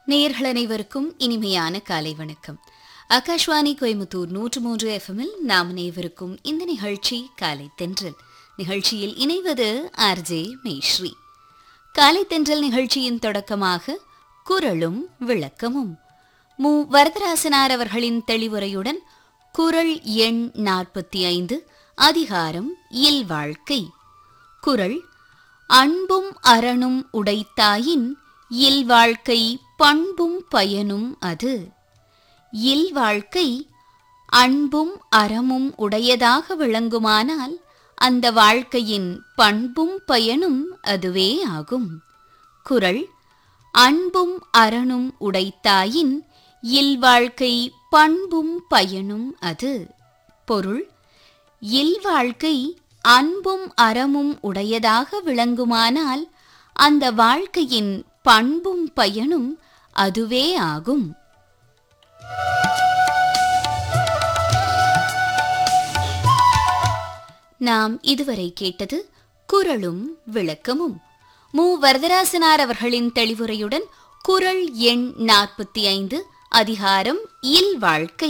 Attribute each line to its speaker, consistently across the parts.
Speaker 1: நேயர்கள் அனைவருக்கும் இனிமையான காலை வணக்கம் ஆகாஷ்வாணி கோயம்புத்தூர் நூற்று மூன்று எஃப்எம்மில் நாம் அனைவருக்கும் இந்த நிகழ்ச்சி காலை தென்றல் நிகழ்ச்சியில் இணைவது ஆர்ஜே மேஸ்ரீ காலை தென்றல் நிகழ்ச்சியின் தொடக்கமாக குரலும் விளக்கமும் மு வரதராசனார் அவர்களின் தெளிவுரையுடன் குரல் எண் நாற்பத்தி ஐந்து அதிகாரம் இல்வாழ்க்கை குரல் அன்பும் அரணும் உடைத்தாயின் இல்வாழ்க்கை பண்பும் பயனும் அது இல்வாழ்க்கை அன்பும் அறமும் உடையதாக விளங்குமானால் அந்த வாழ்க்கையின் பண்பும் பயனும் அதுவே ஆகும் குரல் அன்பும் அரணும் உடைத்தாயின் இல்வாழ்க்கை பண்பும் பயனும் அது பொருள் இல்வாழ்க்கை அன்பும் அறமும் உடையதாக விளங்குமானால் அந்த வாழ்க்கையின் பண்பும் பயனும் அதுவே ஆகும் நாம் இதுவரை கேட்டது குரலும் விளக்கமும் மு வரதராசனார் அவர்களின் தெளிவுரையுடன் குரல் எண் நாற்பத்தி ஐந்து அதிகாரம் இல் வாழ்க்கை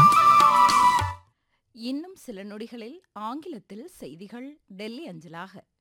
Speaker 2: இன்னும் சில நொடிகளில் ஆங்கிலத்தில் செய்திகள் டெல்லி அஞ்சலாக